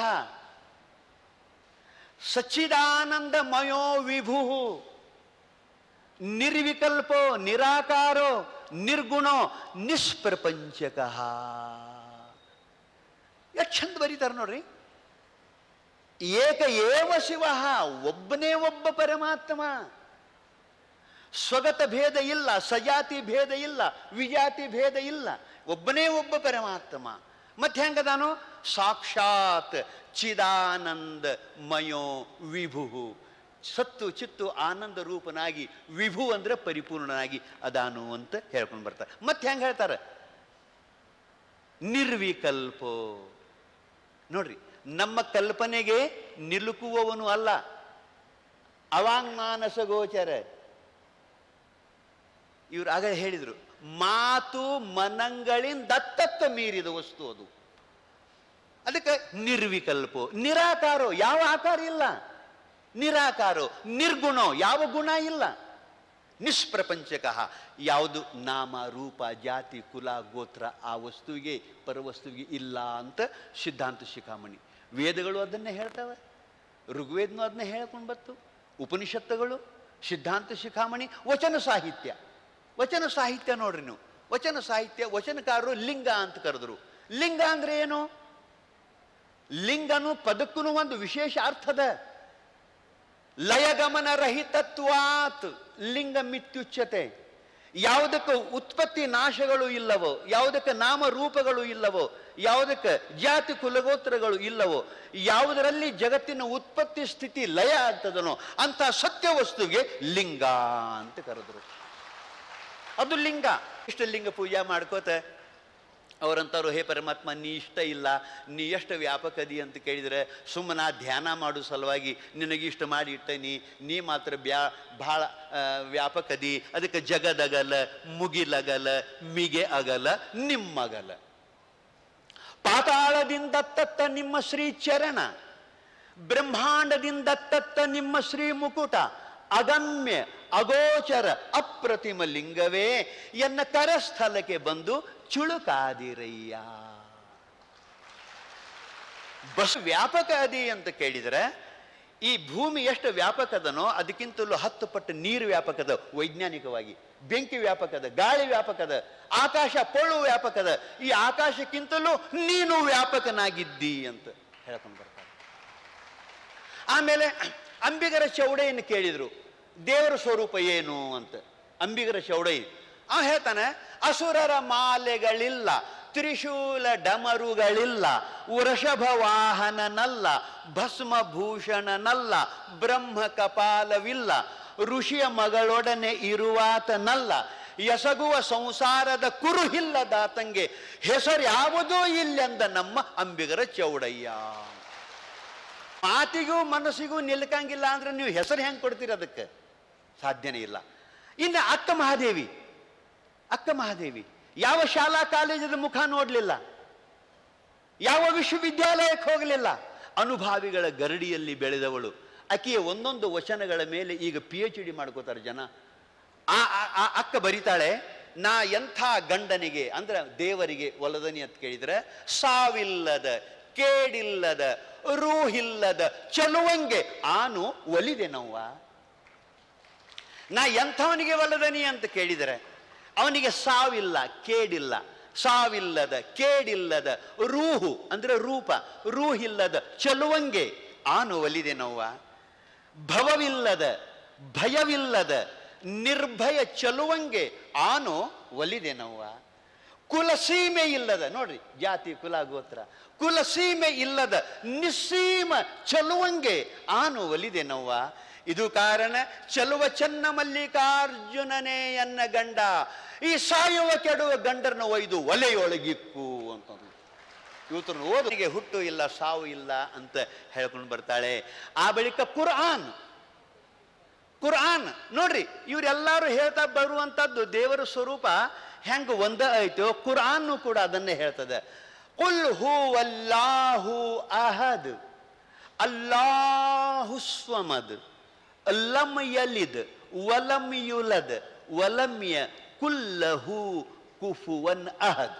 [SPEAKER 1] ಸಚ್ಚಿದಾನಂದಮಯೋ ವಿಭು ನಿರ್ವಿಕಲ್ಪೋ ನಿರಾಕಾರೋ ನಿರ್ಗುಣೋ ನಿಷ್ಪ್ರಪಂಚಕಃ ಎಷ್ಟು ಚಂದ ಬರೀತಾರೆ ನೋಡ್ರಿ ಏಕ ಏವ ಶಿವ ಒಬ್ಬನೇ ಒಬ್ಬ ಪರಮಾತ್ಮ ಸ್ವಗತ ಭೇದ ಇಲ್ಲ ಸಜಾತಿ ಭೇದ ಇಲ್ಲ ವಿಜಾತಿ ಭೇದ ಇಲ್ಲ ಒಬ್ಬನೇ ಒಬ್ಬ ಪರಮಾತ್ಮ ಮತ್ತೆ ಹೆಂಗದಾನು ಸಾಕ್ಷಾತ್ ಚಿದಾನಂದ ಮಯೋ ವಿಭು ಸತ್ತು ಚಿತ್ತು ಆನಂದ ರೂಪನಾಗಿ ವಿಭು ಅಂದ್ರೆ ಪರಿಪೂರ್ಣನಾಗಿ ಅದಾನು ಅಂತ ಹೇಳ್ಕೊಂಡು ಬರ್ತಾರೆ ಮತ್ತೆ ಹೆಂಗೆ ಹೇಳ್ತಾರೆ ನಿರ್ವಿಕಲ್ಪೋ ನೋಡ್ರಿ ನಮ್ಮ ಕಲ್ಪನೆಗೆ ನಿಲುಕುವವನು ಅಲ್ಲ ಅವಾಂಗ್ಮಾನಸ ಗೋಚರ ಇವ್ರು ಆಗ ಹೇಳಿದರು ಮಾತು ಮನಗಳಿಂದ ದತ್ತತ್ತ ಮೀರಿದ ವಸ್ತು ಅದು ಅದಕ್ಕೆ ನಿರ್ವಿಕಲ್ಪೋ ನಿರಾಕಾರೋ ಯಾವ ಆಕಾರ ಇಲ್ಲ ನಿರಾಕಾರೋ ನಿರ್ಗುಣೋ ಯಾವ ಗುಣ ಇಲ್ಲ ನಿಷ್ಪ್ರಪಂಚಕ ಯಾವುದು ನಾಮ ರೂಪ ಜಾತಿ ಕುಲ ಗೋತ್ರ ಆ ವಸ್ತುವಿಗೆ ಪರವಸ್ತುವಿಗೆ ಇಲ್ಲ ಅಂತ ಸಿದ್ಧಾಂತ ಶಿಖಾಮಣಿ ವೇದಗಳು ಅದನ್ನೇ ಹೇಳ್ತವೆ ಋಗ್ವೇದನು ಅದನ್ನೇ ಹೇಳ್ಕೊಂಡು ಬತ್ತು ಉಪನಿಷತ್ತುಗಳು ಸಿದ್ಧಾಂತ ಶಿಖಾಮಣಿ ವಚನ ಸಾಹಿತ್ಯ ವಚನ ಸಾಹಿತ್ಯ ನೋಡ್ರಿ ನೀವು ವಚನ ಸಾಹಿತ್ಯ ವಚನಕಾರರು ಲಿಂಗ ಅಂತ ಕರೆದ್ರು ಲಿಂಗ ಅಂದ್ರೆ ಏನು ಲಿಂಗನು ಪದಕ್ಕೂ ಒಂದು ವಿಶೇಷ ಅರ್ಥದ ಲಯಗಮನ ರಹಿತತ್ವಾತ್ ಲಿಂಗ ಮಿತ್ಯುಚ್ಯತೆ ಯಾವುದಕ್ಕೆ ಉತ್ಪತ್ತಿ ನಾಶಗಳು ಇಲ್ಲವೋ ಯಾವುದಕ್ಕೆ ನಾಮ ರೂಪಗಳು ಇಲ್ಲವೋ ಯಾವುದಕ್ಕೆ ಜಾತಿ ಕುಲಗೋತ್ರಗಳು ಇಲ್ಲವೋ ಯಾವುದರಲ್ಲಿ ಜಗತ್ತಿನ ಉತ್ಪತ್ತಿ ಸ್ಥಿತಿ ಲಯ ಆಗ್ತದನೋ ಅಂತ ಸತ್ಯ ವಸ್ತುಗೆ ಲಿಂಗ ಅಂತ ಕರೆದ್ರು ಅದು ಲಿಂಗ ಇಷ್ಟು ಲಿಂಗ ಪೂಜೆ ಮಾಡ್ಕೋತ ಅವರಂತವ್ರು ಹೇ ಪರಮಾತ್ಮ ನೀ ಇಷ್ಟ ಇಲ್ಲ ನೀ ಎಷ್ಟು ವ್ಯಾಪಕದಿ ಅಂತ ಕೇಳಿದರೆ ಸುಮ್ಮನೆ ಧ್ಯಾನ ಮಾಡೋ ಸಲುವಾಗಿ ನಿನಗೆ ಇಷ್ಟ ಮಾಡಿ ಇಟ್ಟನಿ ನೀ ಮಾತ್ರ ಬ್ಯಾ ಭಾಳ ಆ, ವ್ಯಾಪಕದಿ ಅದಕ್ಕೆ ಜಗದಗಲ ಮುಗಿಲಗಲ ಮಿಗೆ ಅಗಲ ನಿಮ್ಮಗಲ ಪಾತಾಳದಿಂದ ತತ್ತ ನಿಮ್ಮ ಶ್ರೀ ಚರಣ ಬ್ರಹ್ಮಾಂಡದಿಂದ ತತ್ತ ನಿಮ್ಮ ಶ್ರೀ ಮುಕುಟ ಅಗಮ್ಯ ಅಗೋಚರ ಅಪ್ರತಿಮ ಲಿಂಗವೇ ಎನ್ನ ಕರಸ್ಥಲಕ್ಕೆ ಬಂದು ಚುಳುಕಾದಿರಯ್ಯ ಬಸ್ ವ್ಯಾಪಕ ಅದಿ ಅಂತ ಕೇಳಿದರೆ ಈ ಭೂಮಿ ಎಷ್ಟು ವ್ಯಾಪಕದನೋ ಅದಕ್ಕಿಂತಲೂ ಹತ್ತು ಪಟ್ಟು ನೀರು ವ್ಯಾಪಕದ ವೈಜ್ಞಾನಿಕವಾಗಿ ಬೆಂಕಿ ವ್ಯಾಪಕದ ಗಾಳಿ ವ್ಯಾಪಕದ ಆಕಾಶ ಪೊಳು ವ್ಯಾಪಕದ ಈ ಆಕಾಶಕ್ಕಿಂತಲೂ ನೀನು ವ್ಯಾಪಕನಾಗಿದ್ದಿ ಅಂತ ಹೇಳ್ಕೊಂಡು ಬರ್ತಾರೆ ಆಮೇಲೆ ಅಂಬಿಗರ ಚೌಡೆಯನ್ನು ಕೇಳಿದ್ರು ದೇವರ ಸ್ವರೂಪ ಏನು ಅಂತ ಅಂಬಿಗರ ಚೌಡೈ ಅವ ಹೇಳ್ತಾನೆ ಅಸುರರ ಮಾಲೆಗಳಿಲ್ಲ ತ್ರಿಶೂಲ ಡಮರುಗಳಿಲ್ಲ ವೃಷಭ ವಾಹನನಲ್ಲ ಭಸ್ಮಭೂಷಣನಲ್ಲ ಬ್ರಹ್ಮ ಕಪಾಲವಿಲ್ಲ ಋಷಿಯ ಮಗಳೊಡನೆ ಇರುವಾತನಲ್ಲ ಎಸಗುವ ಸಂಸಾರದ ಕುರುಹಿಲ್ಲದಾತಂಗೆ ಹೆಸರು ಯಾವುದೂ ಇಲ್ಲೆಂದ ನಮ್ಮ ಅಂಬಿಗರ ಚೌಡಯ್ಯ ಮಾತಿಗೂ ಮನಸ್ಸಿಗೂ ನಿಲ್ಕಂಗಿಲ್ಲ ಅಂದ್ರೆ ನೀವು ಹೆಸರು ಹೆಂಗೆ ಕೊಡ್ತೀರಿ ಅದಕ್ಕೆ ಸಾಧ್ಯನೇ ಇಲ್ಲ ಇನ್ನು ಅಕ್ಕ ಮಹಾದೇವಿ ಅಕ್ಕ ಮಹಾದೇವಿ ಯಾವ ಶಾಲಾ ಕಾಲೇಜದ ಮುಖ ನೋಡಲಿಲ್ಲ ಯಾವ ವಿಶ್ವವಿದ್ಯಾಲಯಕ್ಕೆ ಹೋಗಲಿಲ್ಲ ಅನುಭಾವಿಗಳ ಗರಡಿಯಲ್ಲಿ ಬೆಳೆದವಳು ಆಕೆಯ ಒಂದೊಂದು ವಚನಗಳ ಮೇಲೆ ಈಗ ಪಿ ಎಚ್ ಡಿ ಮಾಡ್ಕೋತಾರೆ ಜನ ಆ ಆ- ಆ ಅಕ್ಕ ಬರಿತಾಳೆ ನಾ ಎಂಥ ಗಂಡನಿಗೆ ಅಂದ್ರೆ ದೇವರಿಗೆ ಒಲದನಿ ಅಂತ ಕೇಳಿದ್ರೆ ಸಾವಿಲ್ಲದ ಕೇಡಿಲ್ಲದ ರೂಹಿಲ್ಲದ ಚಲುವಂಗೆ ಆನು ಒಲಿದೆನವ್ವ ನಾ ಎಂಥವನಿಗೆ ಒಲದನಿ ಅಂತ ಕೇಳಿದರೆ ಅವನಿಗೆ ಸಾವಿಲ್ಲ ಕೇಡಿಲ್ಲ ಸಾವಿಲ್ಲದ ಕೇಡಿಲ್ಲದ ರೂಹು ಅಂದ್ರೆ ರೂಪ ರೂಹಿಲ್ಲದ ಚಲುವಂಗೆ ಆನು ಒಲಿದೆ ನೋವ ಭವವಿಲ್ಲದ ಭಯವಿಲ್ಲದ ನಿರ್ಭಯ ಚಲುವಂಗೆ ಆನು ಒಲಿದೆ ನೋವ ಕುಲಸೀಮೆ ಇಲ್ಲದ ನೋಡ್ರಿ ಜಾತಿ ಕುಲ ಗೋತ್ರ ಕುಲಸೀಮೆ ಇಲ್ಲದ ನಿಸ್ಸೀಮ ಚಲುವಂಗೆ ಆನು ಒಲಿದೆ ನೋವ ಇದು ಕಾರಣ ಚಲುವ ಚನ್ನ ಮಲ್ಲಿಕಾರ್ಜುನನೇ ಎನ್ನ ಗಂಡ ಈ ಸಾಯುವ ಕೆಡುವ ಗಂಡರನ್ನ ಒಯ್ದು ಒಲೆಯೊಳಗಿಕ್ಕು ಅಂತಂದ್ರು ಇವತ್ತನ್ನು ಓದಿಗೆ ಹುಟ್ಟು ಇಲ್ಲ ಸಾವು ಇಲ್ಲ ಅಂತ ಹೇಳ್ಕೊಂಡು ಬರ್ತಾಳೆ ಆ ಬಳಿಕ ಕುರ್ಆನ್ ಕುರ್ಆನ್ ನೋಡ್ರಿ ಇವರೆಲ್ಲರೂ ಹೇಳ್ತಾ ಬರುವಂಥದ್ದು ದೇವರ ಸ್ವರೂಪ ಹೆಂಗ ಒಂದ ಐತೋ ಕುರ್ಆನ್ ಕೂಡ ಅದನ್ನೇ ಹೇಳ್ತದೆ ಕುಲ್ ಹೂ ಅಲ್ಲಾಹು ಅಹದ್ ಅಲ್ಲಾಹು ಸ್ವಮದ್ ಲಮ್ ಯಲಿದ್ ವಲಂ ಯುಲದ್ ವಲಮ್ಯ ಕುಲ್ಲಹು ಕುಫುವನ್ ಅಹದ್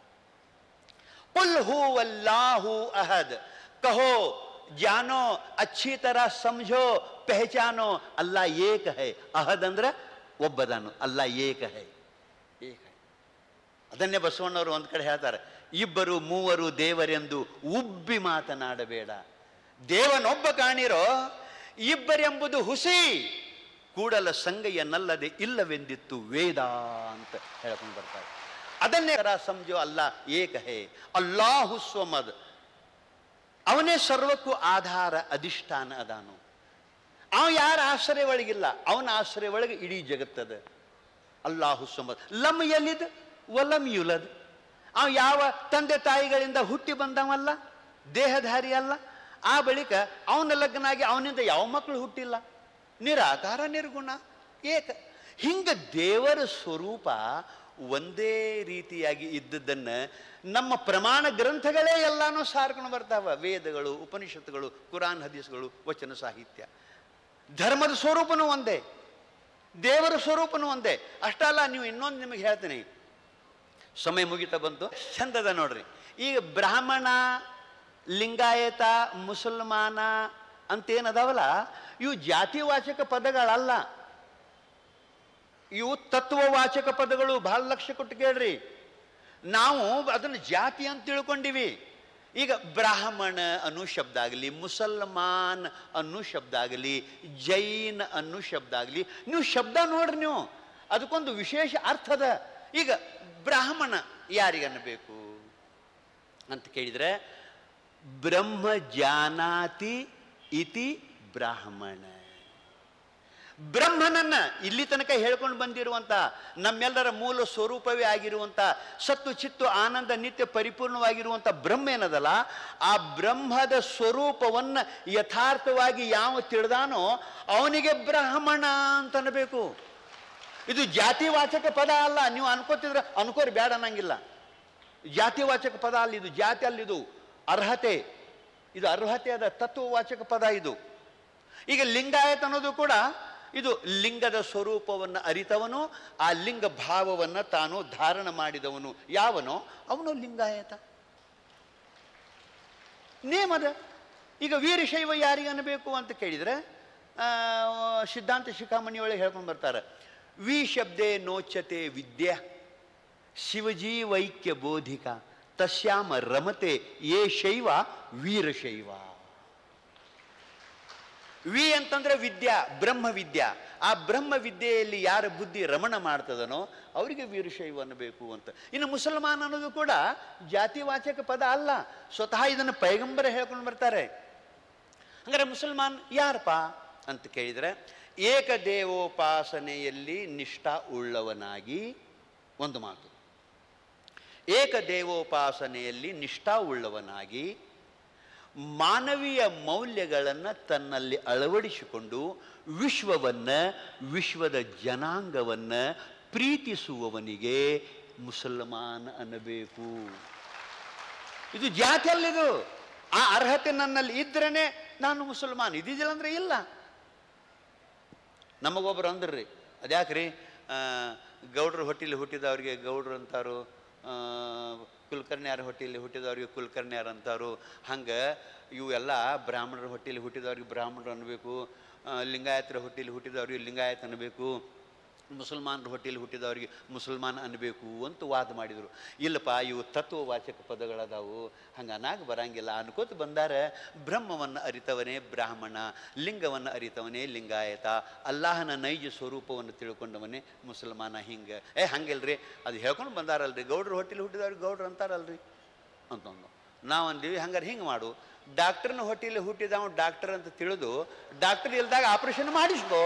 [SPEAKER 1] कुल हु अल्लाहु अहद कहो जानो अच्छी तरह समझो पहचानो अल्लाह एक है ಅಹದ್ ಅಂದ್ರೆ ಒಬ್ಬದಾನು ಅಲ್ಲ ಏಕ ಹೈ ಏಕ ಹೈ ಅದನ್ನೇ ಬಸವಣ್ಣವರು ಒಂದ್ ಕಡೆ ಹೇಳ್ತಾರೆ ಇಬ್ಬರು ಮೂವರು ದೇವರೆಂದು ಉಬ್ಬಿ ಮಾತನಾಡಬೇಡ ದೇವನೊಬ್ಬ ಕಾಣಿರೋ ಇಬ್ಬರೆಂಬುದು ಹುಸಿ ಕೂಡಲ ಸಂಗಯ್ಯನಲ್ಲದೆ ಇಲ್ಲವೆಂದಿತ್ತು ವೇದ ಅಂತ ಹೇಳ್ಕೊಂಡು ಬರ್ತಾರೆ ಅದನ್ನೇ ತರ ಸಮಜೋ ಅಲ್ಲ ಏಕ ಹೇ ಅಲ್ಲಾಹು ಸ್ವಮದ್ ಅವನೇ ಸರ್ವಕ್ಕೂ ಆಧಾರ ಅಧಿಷ್ಠಾನ ಅದಾನು ಅವ ಯಾರ ಆಶ್ರಯ ಒಳಗಿಲ್ಲ ಅವನ ಆಶ್ರಯ ಒಳಗೆ ಇಡೀ ಜಗತ್ತದ ಅಲ್ಲಾಹು ಸ್ವಮದ್ ಲಮ್ ಎಲ್ಲಿದ್ ವಲಂ ಯುಲದ್ ಅವ ಯಾವ ತಂದೆ ತಾಯಿಗಳಿಂದ ಹುಟ್ಟಿ ಬಂದವಲ್ಲ ದೇಹಧಾರಿ ಅಲ್ಲ ಆ ಬಳಿಕ ಅವನ ಲಗ್ನಾಗಿ ಅವನಿಂದ ಯಾವ ಮಕ್ಕಳು ಹುಟ್ಟಿಲ್ಲ ನಿರಾಕಾರ ನಿರ್ಗುಣ ಏಕ ಹಿಂಗ ದೇವರ ಸ್ವರೂಪ ಒಂದೇ ರೀತಿಯಾಗಿ ಇದ್ದದ್ದನ್ನ ನಮ್ಮ ಪ್ರಮಾಣ ಗ್ರಂಥಗಳೇ ಎಲ್ಲಾನು ಸಾರ್ಕೊಂಡು ಬರ್ತಾವ ವೇದಗಳು ಉಪನಿಷತ್ತುಗಳು ಕುರಾನ್ ಹದೀಸ್ಗಳು ವಚನ ಸಾಹಿತ್ಯ ಧರ್ಮದ ಸ್ವರೂಪನೂ ಒಂದೇ ದೇವರ ಸ್ವರೂಪನೂ ಒಂದೇ ಅಷ್ಟಲ್ಲ ನೀವು ಇನ್ನೊಂದು ನಿಮಗೆ ಹೇಳ್ತೀನಿ ಸಮಯ ಮುಗಿತಾ ಬಂತು ಚಂದದ ನೋಡ್ರಿ ಈಗ ಬ್ರಾಹ್ಮಣ ಲಿಂಗಾಯತ ಮುಸಲ್ಮಾನ ಅಂತೇನದಾವಲ್ಲ ಇವು ಜಾತಿವಾಚಕ ಪದಗಳಲ್ಲ ಇವು ತತ್ವವಾಚಕ ಪದಗಳು ಬಹಳ ಲಕ್ಷ್ಯ ಕೊಟ್ಟು ಕೇಳ್ರಿ ನಾವು ಅದನ್ನು ಜಾತಿ ಅಂತ ತಿಳ್ಕೊಂಡಿವಿ ಈಗ ಬ್ರಾಹ್ಮಣ ಅನ್ನೋ ಶಬ್ದ ಆಗಲಿ ಮುಸಲ್ಮಾನ್ ಅನ್ನೋ ಶಬ್ದ ಆಗಲಿ ಜೈನ್ ಅನ್ನೋ ಶಬ್ದ ಆಗಲಿ ನೀವು ಶಬ್ದ ನೋಡ್ರಿ ನೀವು ಅದಕ್ಕೊಂದು ವಿಶೇಷ ಅರ್ಥದ ಈಗ ಬ್ರಾಹ್ಮಣ ಯಾರಿಗನ್ನಬೇಕು ಅಂತ ಕೇಳಿದ್ರೆ ಬ್ರಹ್ಮ ಜಾನಾತಿ ಇತಿ ಬ್ರಾಹ್ಮಣ ಬ್ರಹ್ಮನನ್ನ ಇಲ್ಲಿ ತನಕ ಹೇಳ್ಕೊಂಡು ಬಂದಿರುವಂತ ನಮ್ಮೆಲ್ಲರ ಮೂಲ ಸ್ವರೂಪವೇ ಆಗಿರುವಂತ ಸತ್ತು ಚಿತ್ತು ಆನಂದ ನಿತ್ಯ ಪರಿಪೂರ್ಣವಾಗಿರುವಂತ ಬ್ರಹ್ಮ ಏನದಲ್ಲ ಆ ಬ್ರಹ್ಮದ ಸ್ವರೂಪವನ್ನ ಯಥಾರ್ಥವಾಗಿ ಯಾವ ತಿಳಿದಾನೋ ಅವನಿಗೆ ಬ್ರಾಹ್ಮಣ ಅಂತ ಅನ್ನಬೇಕು ಇದು ಜಾತಿವಾಚಕ ಪದ ಅಲ್ಲ ನೀವು ಅನ್ಕೋತಿದ್ರೆ ಅನ್ಕೋರಿ ಬೇಡ ಅನ್ನಂಗಿಲ್ಲ ಜಾತಿವಾಚಕ ಪದ ಅಲ್ಲ ಇದು ಜಾತಿ ಅಲ್ಲಿದು ಅರ್ಹತೆ ಇದು ಅರ್ಹತೆ ಅದ ತತ್ವವಾಚಕ ಪದ ಇದು ಈಗ ಲಿಂಗಾಯತ ಅನ್ನೋದು ಕೂಡ ಇದು ಲಿಂಗದ ಸ್ವರೂಪವನ್ನು ಅರಿತವನು ಆ ಲಿಂಗ ಭಾವವನ್ನು ತಾನು ಧಾರಣ ಮಾಡಿದವನು ಯಾವನೋ ಅವನು ಲಿಂಗಾಯತ ನೇಮದ ಈಗ ವೀರಶೈವ ಯಾರಿಗೆ ಅನ್ನಬೇಕು ಅಂತ ಕೇಳಿದ್ರೆ ಆ, ಸಿದ್ಧಾಂತ ಶಿಖಾಮಣಿಯೊಳಗೆ ಹೇಳ್ಕೊಂಡು ಬರ್ತಾರೆ ವಿ ಶಬ್ದೇ ನೋಚತೆ ವಿದ್ಯೆ ಶಿವಜೀವೈಕ್ಯ ಬೋಧಿಕ ತಸ್ಯಾಮ ರಮತೆ ಯೇ ಶೈವ ವೀರಶೈವ ವಿ ಅಂತಂದ್ರೆ ವಿದ್ಯಾ ಬ್ರಹ್ಮ ವಿದ್ಯಾ ಆ ಬ್ರಹ್ಮ ವಿದ್ಯೆಯಲ್ಲಿ ಯಾರ ಬುದ್ಧಿ ರಮಣ ಮಾಡ್ತದನೋ ಅವರಿಗೆ ವೀರಶೈವ ಅನ್ನಬೇಕು ಅಂತ ಇನ್ನು ಮುಸಲ್ಮಾನ್ ಅನ್ನೋದು ಕೂಡ ಜಾತಿವಾಚಕ ಪದ ಅಲ್ಲ ಸ್ವತಃ ಇದನ್ನು ಪೈಗಂಬರ ಹೇಳ್ಕೊಂಡು ಬರ್ತಾರೆ ಹಂಗಾರೆ ಮುಸಲ್ಮಾನ್ ಯಾರಪ್ಪ ಅಂತ ಕೇಳಿದ್ರೆ ಏಕದೇವೋಪಾಸನೆಯಲ್ಲಿ ನಿಷ್ಠಾ ಉಳ್ಳವನಾಗಿ ಒಂದು ಮಾತು ಏಕದೇವೋಪಾಸನೆಯಲ್ಲಿ ನಿಷ್ಠಾ ಉಳ್ಳವನಾಗಿ ಮಾನವೀಯ ಮೌಲ್ಯಗಳನ್ನು ತನ್ನಲ್ಲಿ ಅಳವಡಿಸಿಕೊಂಡು ವಿಶ್ವವನ್ನ ವಿಶ್ವದ ಜನಾಂಗವನ್ನ ಪ್ರೀತಿಸುವವನಿಗೆ ಮುಸಲ್ಮಾನ್ ಅನ್ನಬೇಕು ಇದು ಜಾತಿ ಅಲ್ಲಿದು ಆ ಅರ್ಹತೆ ನನ್ನಲ್ಲಿ ಇದ್ರೇನೆ ನಾನು ಮುಸಲ್ಮಾನ್ ಇದಿದ್ದಿಲ್ಲ ಅಂದ್ರೆ ಇಲ್ಲ ನಮಗೊಬ್ರು ಅಂದ್ರಿ ಅದ್ಯಾಕ್ರಿ ಆ, ಗೌಡ್ರ ಹೊಟ್ಟಿಲಿ ಹುಟ್ಟಿದವ್ರಿಗೆ ಗೌಡ್ರು ಅಂತಾರು ಆ, ಕುಲಕರ್ಣಿಯರ ಹೊಟ್ಟಿಲಿ ಹುಟ್ಟಿದವ್ರಿಗೆ ಕುಲಕರ್ಣಿಯರ್ ಅಂತಾರು ಹಂಗೆ ಇವೆಲ್ಲ ಬ್ರಾಹ್ಮಣರ ಹೊಟ್ಟಿಲಿ ಹುಟ್ಟಿದವ್ರಿಗೆ ಬ್ರಾಹ್ಮಣರು ಅನ್ನಬೇಕು ಆ, ಲಿಂಗಾಯತರ ಹೊಟ್ಟಿಲಿ ಹುಟ್ಟಿದವ್ರಿಗೆ ಲಿಂಗಾಯತ್ ಅನ್ನಬೇಕು ಮುಸಲ್ಮಾನರ ಹೊಟ್ಟೆಯಲ್ಲಿ ಹುಟ್ಟಿದವರಿಗೆ ಮುಸಲ್ಮಾನ್ ಅನ್ಬೇಕು ಅಂತ ವಾದ ಮಾಡಿದರು ಇಲ್ಲಪ್ಪ ಇವು ತತ್ವವಾಚಕ ಪದಗಳದಾವು ಹಂಗೆ ಅನಾಗ ಬರಂಗಿಲ್ಲ ಅನ್ಕೋತ ಬಂದಾರ ಬ್ರಹ್ಮವನ್ನು ಅರಿತವನೇ ಬ್ರಾಹ್ಮಣ ಲಿಂಗವನ್ನು ಅರಿತವನೇ ಲಿಂಗಾಯತ ಅಲ್ಲಾಹನ ನೈಜ ಸ್ವರೂಪವನ್ನು ತಿಳ್ಕೊಂಡವನೇ ಮುಸಲ್ಮಾನ ಹಿಂಗೆ ಏ ಹಂಗಿಲ್ರಿ ಅದು ಹೇಳ್ಕೊಂಡು ಬಂದಾರಲ್ರಿ ಗೌಡ್ರ ಹೊಟ್ಟೆಲಿ ಹುಟ್ಟಿದವ್ರಿಗೆ ಗೌಡ್ರು ಅಂತಾರಲ್ರಿ ಅಂತಂದು ನಾವು ಅಂದೀವಿ ಹಂಗಾರೆ ಹಿಂಗೆ ಮಾಡು ಡಾಕ್ಟರ್ನ ಹೊಟ್ಟೆಯಲ್ಲಿ ಹುಟ್ಟಿದವ ಡಾಕ್ಟರ್ ಅಂತ ತಿಳಿದು ಡಾಕ್ಟರ್ ಇಲ್ದಾಗ ಆಪರೇಷನ್ ಮಾಡಿಸ್ಕೋ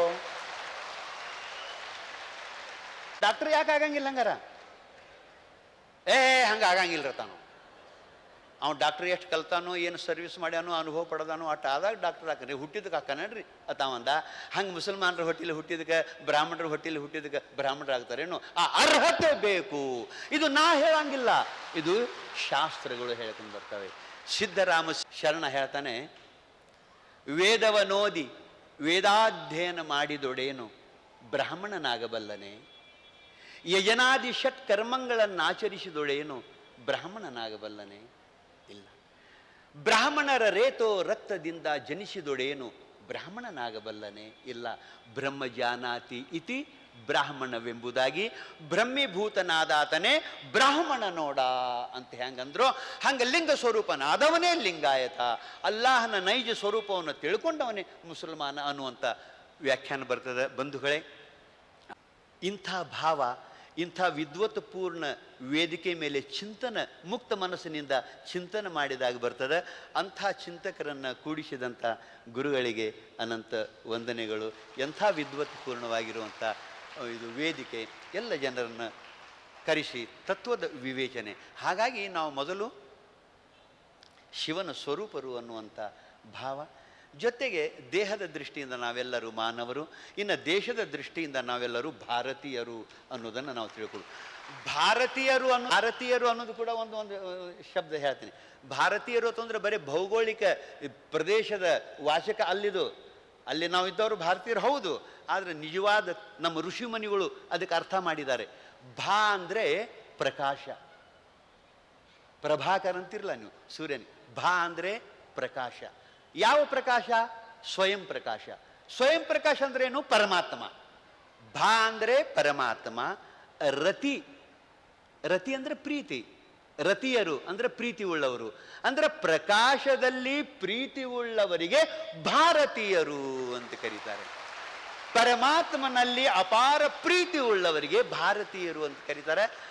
[SPEAKER 1] ಡಾಕ್ಟರ್ ಯಾಕೆ ಆಗಂಗಿಲ್ಲ ಹಂಗಾರ ಏ ಹಂಗೆ ಆಗಂಗಿಲ್ಲ ತಾನು ಅವ್ನು ಡಾಕ್ಟರ್ ಎಷ್ಟು ಕಲ್ತಾನೋ ಏನು ಸರ್ವಿಸ್ ಮಾಡ್ಯಾನೋ ಅನುಭವ ಪಡೆದಾನೋ ಅಟ್ ಆದಾಗ ಡಾಕ್ಟರ್ ಹಾಕನ್ರಿ ಹುಟ್ಟಿದಕ್ಕೆ ಹಾಕನಡ್ರಿ ಅತಾವಂದ ಹಂಗೆ ಮುಸಲ್ಮಾನರ ಹೊಟ್ಟಿಲಿ ಹುಟ್ಟಿದಕ್ಕೆ ಬ್ರಾಹ್ಮಣರ ಹೊಟ್ಟಿಲಿ ಹುಟ್ಟಿದಕ್ಕೆ ಬ್ರಾಹ್ಮಣರು ಆಗ್ತಾರೇನು ಆ ಅರ್ಹತೆ ಬೇಕು ಇದು ನಾ ಹೇಳಂಗಿಲ್ಲ ಇದು ಶಾಸ್ತ್ರಗಳು ಹೇಳ್ಕೊಂಡು ಬರ್ತವೆ ಸಿದ್ಧರಾಮ ಶರಣ ಹೇಳ್ತಾನೆ ವೇದವನೋದಿ ವೇದಾಧ್ಯಯನ ಮಾಡಿದೊಡೇನು ಬ್ರಾಹ್ಮಣನಾಗಬಲ್ಲನೆ ಯಜನಾದಿ ಷಟ್ ಕರ್ಮಗಳನ್ನು ಆಚರಿಸಿದೊಳೇನು ಬ್ರಾಹ್ಮಣನಾಗಬಲ್ಲನೆ ಇಲ್ಲ ಬ್ರಾಹ್ಮಣರ ರೇತೋ ರಕ್ತದಿಂದ ಜನಿಸಿದೊಡೇನು ಬ್ರಾಹ್ಮಣನಾಗಬಲ್ಲನೆ ಇಲ್ಲ ಬ್ರಹ್ಮಜಾನಾತಿ ಇತಿ ಬ್ರಾಹ್ಮಣವೆಂಬುದಾಗಿ ಬ್ರಹ್ಮೀಭೂತನಾದಾತನೇ ಬ್ರಾಹ್ಮಣ ನೋಡ ಅಂತ ಹೆಂಗಂದ್ರು ಹಂಗ ಲಿಂಗ ಸ್ವರೂಪನಾದವನೇ ಲಿಂಗಾಯತ ಅಲ್ಲಾಹನ ನೈಜ ಸ್ವರೂಪವನ್ನು ತಿಳ್ಕೊಂಡವನೇ ಮುಸಲ್ಮಾನ ಅನ್ನುವಂಥ ವ್ಯಾಖ್ಯಾನ ಬರ್ತದೆ ಬಂಧುಗಳೇ ಇಂಥ ಭಾವ ಇಂಥ ವಿದ್ವತ್ಪೂರ್ಣ ವೇದಿಕೆ ಮೇಲೆ ಚಿಂತನ ಮುಕ್ತ ಮನಸ್ಸಿನಿಂದ ಚಿಂತನೆ ಮಾಡಿದಾಗ ಬರ್ತದೆ ಅಂಥ ಚಿಂತಕರನ್ನು ಕೂಡಿಸಿದಂಥ ಗುರುಗಳಿಗೆ ಅನಂತ ವಂದನೆಗಳು ಎಂಥ ವಿದ್ವತ್ಪೂರ್ಣವಾಗಿರುವಂಥ ಅಹ್, ಇದು ವೇದಿಕೆ ಎಲ್ಲ ಜನರನ್ನು ಕರೆಸಿ ತತ್ವದ ವಿವೇಚನೆ ಹಾಗಾಗಿ ನಾವು ಮೊದಲು ಶಿವನ ಸ್ವರೂಪರು ಅನ್ನುವಂಥ ಭಾವ ಜೊತೆಗೆ ದೇಹದ ದೃಷ್ಟಿಯಿಂದ ನಾವೆಲ್ಲರೂ ಮಾನವರು ಇನ್ನು ದೇಶದ ದೃಷ್ಟಿಯಿಂದ ನಾವೆಲ್ಲರೂ ಭಾರತೀಯರು ಅನ್ನೋದನ್ನು ನಾವು ತಿಳ್ಕೊಳ್ಳು ಭಾರತೀಯರು ಅನ್ನೋ ಭಾರತೀಯರು ಅನ್ನೋದು ಕೂಡ ಒಂದು ಒಂದು ಅಹ್, ಶಬ್ದ ಹೇಳ್ತೀನಿ ಭಾರತೀಯರು ಅಂತಂದ್ರೆ ಬರೀ ಭೌಗೋಳಿಕ ಪ್ರದೇಶದ ವಾಚಕ ಅಲ್ಲಿದು ಅಲ್ಲಿ ನಾವು ಇದ್ದವರು ಭಾರತೀಯರು ಹೌದು ಆದರೆ ನಿಜವಾದ ನಮ್ಮ ಋಷಿಮುನಿಗಳು ಅದಕ್ಕೆ ಅರ್ಥ ಮಾಡಿದ್ದಾರೆ ಭಾ ಅಂದರೆ ಪ್ರಕಾಶ ಪ್ರಭಾಕರ್ ಅಂತಿರಲ್ಲ ನೀವು ಸೂರ್ಯನ ಭಾ ಅಂದರೆ ಪ್ರಕಾಶ ಯಾವ ಪ್ರಕಾಶ ಸ್ವಯಂ ಪ್ರಕಾಶ ಸ್ವಯಂ ಪ್ರಕಾಶ ಅಂದ್ರೆ ಏನು ಪರಮಾತ್ಮ ಭಾ ಅಂದರೆ ಪರಮಾತ್ಮ ರತಿ ರತಿ ಅಂದ್ರೆ ಪ್ರೀತಿ ರತಿಯರು ಅಂದ್ರೆ ಪ್ರೀತಿ ಉಳ್ಳವರು ಅಂದ್ರೆ ಪ್ರಕಾಶದಲ್ಲಿ ಪ್ರೀತಿ ಉಳ್ಳವರಿಗೆ ಭಾರತೀಯರು ಅಂತ ಕರೀತಾರೆ ಪರಮಾತ್ಮನಲ್ಲಿ ಅಪಾರ ಪ್ರೀತಿ ಉಳ್ಳವರಿಗೆ ಭಾರತೀಯರು ಅಂತ ಕರೀತಾರೆ